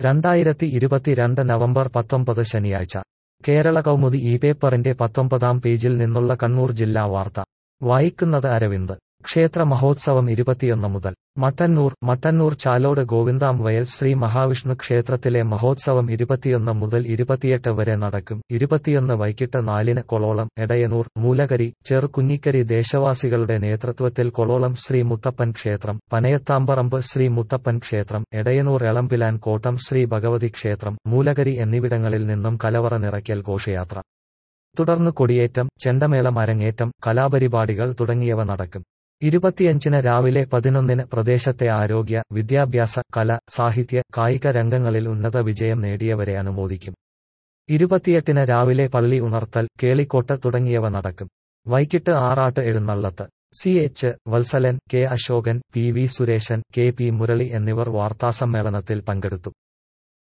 രണ്ടായിരത്തി ഇരുപത്തിരണ്ട് നവംബർ പത്തൊമ്പത് ശനിയാഴ്ച കേരള കൗമുദി ഈ പേപ്പറിന്റെ പത്തൊമ്പതാം പേജിൽ നിന്നുള്ള കണ്ണൂർ ജില്ലാ വാർത്ത വായിക്കുന്നത് അരവിന്ദ് ക്ഷേത്ര മഹോത്സവം ഇരുപത്തിയൊന്ന് മുതൽ മട്ടന്നൂർ മട്ടന്നൂർ ചാലോട് ഗോവിന്ദാം വയൽ ശ്രീ മഹാവിഷ്ണു ക്ഷേത്രത്തിലെ മഹോത്സവം ഇരുപത്തിയൊന്ന് മുതൽ ഇരുപത്തിയെട്ട് വരെ നടക്കും ഇരുപത്തിയൊന്ന് വൈകിട്ട് നാലിന് കൊളോളം എടയനൂർ മൂലകരി ചെറുകുഞ്ഞിക്കരി ദേശവാസികളുടെ നേതൃത്വത്തിൽ കൊളോളം ശ്രീ മുത്തപ്പൻ ക്ഷേത്രം പനയത്താമ്പറമ്പ് ശ്രീ മുത്തപ്പൻ ക്ഷേത്രം എടയനൂർ എളമ്പിലാൻ കോട്ടം ശ്രീ ഭഗവതി ക്ഷേത്രം മൂലകരി എന്നിവിടങ്ങളിൽ നിന്നും കലവറ നിറയ്ക്കൽ ഘോഷയാത്ര തുടർന്ന് കൊടിയേറ്റം ചെണ്ടമേളം അരങ്ങേറ്റം കലാപരിപാടികൾ തുടങ്ങിയവ നടക്കും ഇരുപത്തിയഞ്ചിന് രാവിലെ പതിനൊന്നിന് പ്രദേശത്തെ ആരോഗ്യ വിദ്യാഭ്യാസ കല സാഹിത്യ കായിക രംഗങ്ങളിൽ ഉന്നത വിജയം നേടിയവരെ അനുമോദിക്കും ഇരുപത്തിയെട്ടിന് രാവിലെ പള്ളി ഉണർത്തൽ കേളിക്കോട്ട് തുടങ്ങിയവ നടക്കും വൈകിട്ട് ആറാട്ട് എഴുന്നള്ളത്ത് C H Vatsalan K Ashokan P V Sureshan K P Murali എന്നിവർ വാർത്താസമ്മേളനത്തിൽ പങ്കെടുത്തു